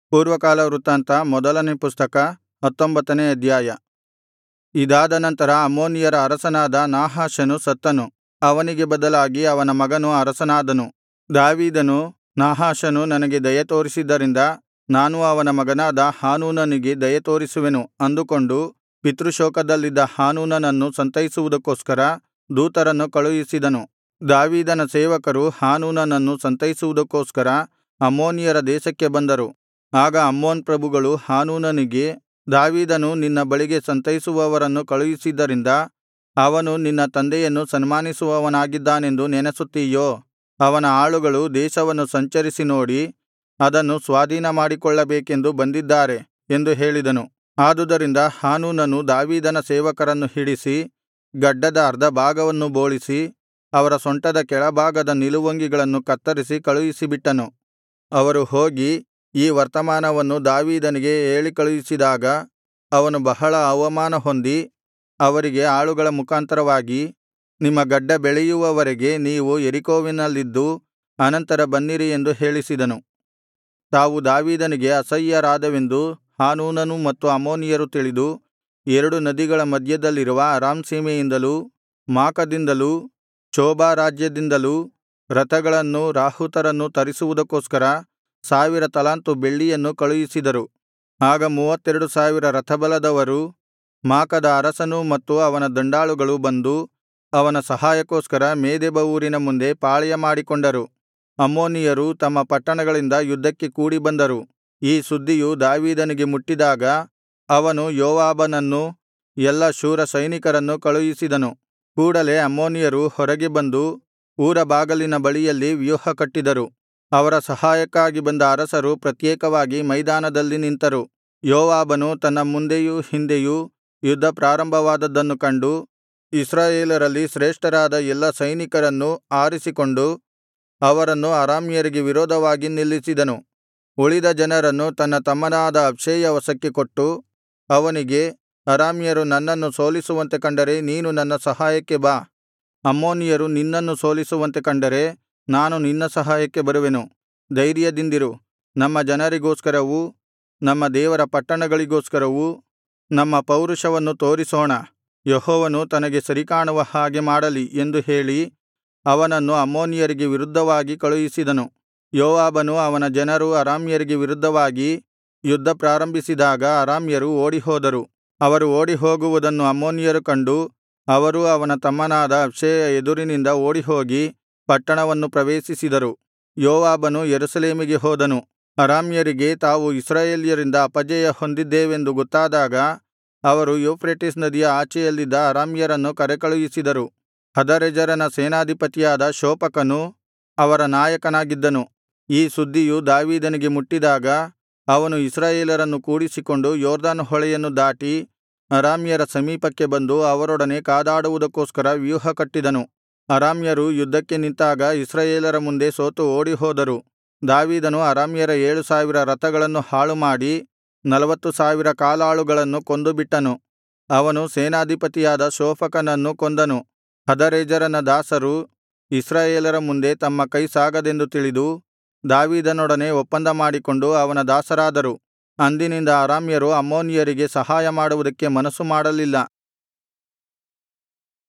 ಪೂರ್ವಕಾಲ ವೃತ್ತಾಂತ ಮೊದಲನೇ ಪುಸ್ತಕ ಹತ್ತೊಂಬತ್ತನೇ ಅಧ್ಯಾಯ ಇದಾದ ನಂತರ ಅಮ್ಮೋನಿಯರ ಅರಸನಾದ ನಾಹಾಷನು ಸತ್ತನು ಅವನಿಗೆ ಬದಲಾಗಿ ಅವನ ಮಗನು ಅರಸನಾದನು ದಾವೀದನು ನಾಹಾಷನು ನನಗೆ ದಯೆತೋರಿಸಿದ್ದರಿಂದ ನಾನೂ ಅವನ ಮಗನಾದ ಹಾನೂನನಿಗೆ ದಯೆತೋರಿಸುವೆನು ಅಂದುಕೊಂಡು ಪಿತೃಶೋಕದಲ್ಲಿದ್ದ ಹಾನೂನನನ್ನು ಸಂತೈಸುವುದಕ್ಕೋಸ್ಕರ ದೂತರನ್ನು ಕಳುಹಿಸಿದನು ದಾವೀದನ ಸೇವಕರು ಹಾನೂನನನ್ನು ಸಂತೈಸುವುದಕ್ಕೋಸ್ಕರ ಅಮ್ಮೋನಿಯರ ದೇಶಕ್ಕೆ ಬಂದರು ಆಗ ಅಮ್ಮೋನ್ ಪ್ರಭುಗಳು ಹಾನೂನನಿಗೆ ದಾವೀದನು ನಿನ್ನ ಬಳಿಗೆ ಸಂತೈಸುವವರನ್ನು ಕಳುಹಿಸಿದ್ದರಿಂದ ಅವನು ನಿನ್ನ ತಂದೆಯನ್ನು ಸನ್ಮಾನಿಸುವವನಾಗಿದ್ದಾನೆಂದು ನೆನಸುತ್ತೀಯೋ ಅವನ ಆಳುಗಳು ದೇಶವನ್ನು ಸಂಚರಿಸಿ ನೋಡಿ ಅದನ್ನು ಸ್ವಾಧೀನಮಾಡಿಕೊಳ್ಳಬೇಕೆಂದು ಬಂದಿದ್ದಾರೆ ಎಂದು ಹೇಳಿದನು ಆದುದರಿಂದ ಹಾನೂನನು ದಾವೀದನ ಸೇವಕರನ್ನು ಹಿಡಿಸಿ ಗಡ್ಡದ ಅರ್ಧ ಭಾಗವನ್ನು ಬೋಳಿಸಿ ಅವರ ಸೊಂಟದ ಕೆಳಭಾಗದ ನಿಲುವಂಗಿಗಳನ್ನು ಕತ್ತರಿಸಿ ಕಳುಹಿಸಿಬಿಟ್ಟನು ಅವರು ಹೋಗಿ ಈ ವರ್ತಮಾನವನ್ನು ದಾವೀದನಿಗೆ ಹೇಳಿಕಳುಹಿಸಿದಾಗ ಅವನು ಬಹಳ ಅವಮಾನ ಹೊಂದಿ ಅವರಿಗೆ ಆಳುಗಳ ಮುಖಾಂತರವಾಗಿ ನಿಮ್ಮ ಗಡ್ಡ ಬೆಳೆಯುವವರೆಗೆ ನೀವು ಯೆರಿಕೋವಿನಲ್ಲಿದ್ದು ಅನಂತರ ಬನ್ನಿರಿ ಎಂದು ಹೇಳಿಸಿದನು ತಾವು ದಾವೀದನಿಗೆ ಅಸಹ್ಯರಾದವೆಂದು ಹಾನೂನನೂ ಮತ್ತು ಅಮ್ಮೋನಿಯರೂ ತಿಳಿದು ಎರಡು ನದಿಗಳ ಮಧ್ಯದಲ್ಲಿರುವ ಅರಾಮ್ ಸೀಮೆಯಿಂದಲೂ ಮಾಕದಿಂದಲೂ ಚೋಬಾ ರಾಜ್ಯದಿಂದಲೂ ರಥಗಳನ್ನೂ ರಾಹುತರನ್ನೂ ತರಿಸುವುದಕ್ಕೋಸ್ಕರ ಸಾವಿರ ತಲಾಂತು ಬೆಳ್ಳಿಯನ್ನು ಕಳುಹಿಸಿದರು ಆಗ ಮೂವತ್ತೆರಡು ಸಾವಿರ ರಥಬಲದವರೂ ಮಾಕದ ಅರಸನೂ ಮತ್ತು ಅವನ ದಂಡಾಳುಗಳು ಬಂದು ಅವನ ಸಹಾಯಕ್ಕೋಸ್ಕರ ಮೇದೆಬ ಊರಿನ ಮುಂದೆ ಪಾಳೆಯಮಾಡಿಕೊಂಡರು ಅಮ್ಮೋನಿಯರು ತಮ್ಮ ಪಟ್ಟಣಗಳಿಂದ ಯುದ್ಧಕ್ಕೆ ಕೂಡಿಬಂದರು ಈ ಸುದ್ದಿಯು ದಾವೀದನಿಗೆ ಮುಟ್ಟಿದಾಗ ಅವನು ಯೋವಾಬನನ್ನೂ ಎಲ್ಲಾ ಶೂರ ಸೈನಿಕರನ್ನೂ ಕಳುಹಿಸಿದನು ಕೂಡಲೆ ಅಮ್ಮೋನಿಯರು ಹೊರಗೆ ಬಂದು ಊರ ಬಾಗಿಲಿನ ಬಳಿಯಲ್ಲಿ ವ್ಯೂಹಕಟ್ಟಿದರು ಅವರ ಸಹಾಯಕ್ಕಾಗಿ ಬಂದ ಅರಸರು ಪ್ರತ್ಯೇಕವಾಗಿ ಮೈದಾನದಲ್ಲಿ ನಿಂತರು ಯೋವಾಬನು ತನ್ನ ಮುಂದೆಯೂ ಹಿಂದೆಯೂ ಯುದ್ಧ ಪ್ರಾರಂಭವಾದದ್ದನ್ನು ಕಂಡು ಇಸ್ರಾಯೇಲರಲ್ಲಿ ಶ್ರೇಷ್ಠರಾದ ಎಲ್ಲಾ ಸೈನಿಕರನ್ನು ಆರಿಸಿಕೊಂಡು ಅವರನ್ನು ಅರಾಮ್ಯರಿಗೆ ವಿರೋಧವಾಗಿ ನಿಲ್ಲಿಸಿದನು ಉಳಿದ ಜನರನ್ನು ತನ್ನ ತಮ್ಮನಾದ ಅಬ್ಷೈಯ ವಶಕ್ಕೆ ಕೊಟ್ಟು ಅವನಿಗೆ ಅರಾಮ್ಯರು ನನ್ನನ್ನು ಸೋಲಿಸುವಂತೆ ಕಂಡರೆ ನೀನು ನನ್ನ ಸಹಾಯಕ್ಕೆ ಬಾ ಅಮ್ಮೋನಿಯರು ನಿನ್ನನ್ನು ಸೋಲಿಸುವಂತೆ ಕಂಡರೆ ನಾನು ನಿನ್ನ ಸಹಾಯಕ್ಕೆ ಬರುವೆನು ಧೈರ್ಯದಿಂದಿರು ನಮ್ಮ ಜನರಿಗೋಸ್ಕರವೂ ನಮ್ಮ ದೇವರ ಪಟ್ಟಣಗಳಿಗೋಸ್ಕರವೂ ನಮ್ಮ ಪೌರುಷವನ್ನು ತೋರಿಸೋಣ ಯೆಹೋವನು ತನಗೆ ಸರಿಕಾಣುವ ಹಾಗೆ ಮಾಡಲಿ ಎಂದು ಹೇಳಿ ಅವನನ್ನು ಅಮ್ಮೋನಿಯರಿಗೆ ವಿರುದ್ಧವಾಗಿ ಕಳುಹಿಸಿದನು ಯೋವಾಬನೂ ಅವನ ಜನರೂ ಅರಾಮ್ಯರಿಗೆ ವಿರುದ್ಧವಾಗಿ ಯುದ್ಧ ಪ್ರಾರಂಭಿಸಿದಾಗ ಅರಾಮ್ಯರು ಓಡಿಹೋದರು ಅವರು ಓಡಿಹೋಗುವುದನ್ನು ಅಮ್ಮೋನಿಯರು ಕಂಡು ಅವರೂ ಅವನ ತಮ್ಮನಾದ ಅಬ್ಷೈಯ ಎದುರಿನಿಂದ ಓಡಿಹೋಗಿ ಪಟ್ಟಣವನ್ನು ಪ್ರವೇಶಿಸಿದರು ಯೋವಾಬನು ಯೆರೂಸಲೇಮಿಗೆ ಹೋದನು ಅರಾಮ್ಯರಿಗೆ ತಾವು ಇಸ್ರಾಯೇಲ್ಯರಿಂದ ಅಪಜಯ ಹೊಂದಿದ್ದೇವೆಂದು ಗೊತ್ತಾದಾಗ ಅವರು ಯೂಫ್ರೆಟಿಸ್ ನದಿಯ ಆಚೆಯಲ್ಲಿದ್ದ ಅರಾಮ್ಯರನ್ನು ಕರೆಕಳುಹಿಸಿದರು ಹದರೆಜರನ ಸೇನಾಧಿಪತಿಯಾದ ಶೋಪಕನು ಅವರ ನಾಯಕನಾಗಿದ್ದನು ಈ ಸುದ್ದಿಯು ದಾವೀದನಿಗೆ ಮುಟ್ಟಿದಾಗ ಅವನು ಇಸ್ರಾಯೇಲರನ್ನು ಕೂಡಿಸಿಕೊಂಡು ಯೊರ್ದನ್ ಹೊಳೆಯನ್ನು ದಾಟಿ ಅರಾಮ್ಯರ ಸಮೀಪಕ್ಕೆ ಬಂದು ಅವರೊಡನೆ ಕಾದಾಡುವುದಕ್ಕೋಸ್ಕರ ವ್ಯೂಹಕಟ್ಟಿದನು ಅರಾಮ್ಯರು ಯುದ್ಧಕ್ಕೆ ನಿಂತಾಗ ಇಸ್ರಾಯೇಲರ ಮುಂದೆ ಸೋತು ಓಡಿಹೋದರು ದಾವೀದನು ಅರಾಮ್ಯರ ಏಳು ಸಾವಿರ ರಥಗಳನ್ನು ಹಾಳುಮಾಡಿ ನಲವತ್ತು ಸಾವಿರ ಕಾಲಾಳುಗಳನ್ನು ಕೊಂದುಬಿಟ್ಟನು ಅವನು ಸೇನಾಧಿಪತಿಯಾದ ಶೋಫಕನನ್ನು ಕೊಂದನು ಹದರೆಜರನ ದಾಸರು ಇಸ್ರಾಯೇಲರ ಮುಂದೆ ತಮ್ಮ ಕೈ ಸಾಗದೆಂದು ತಿಳಿದು ದಾವೀದನೊಡನೆ ಒಪ್ಪಂದ ಮಾಡಿಕೊಂಡು ಅವನ ದಾಸರಾದರು ಅಂದಿನಿಂದ ಅರಾಮ್ಯರು ಅಮ್ಮೋನಿಯರಿಗೆ ಸಹಾಯ ಮಾಡುವುದಕ್ಕೆ ಮನಸ್ಸು ಮಾಡಲಿಲ್ಲ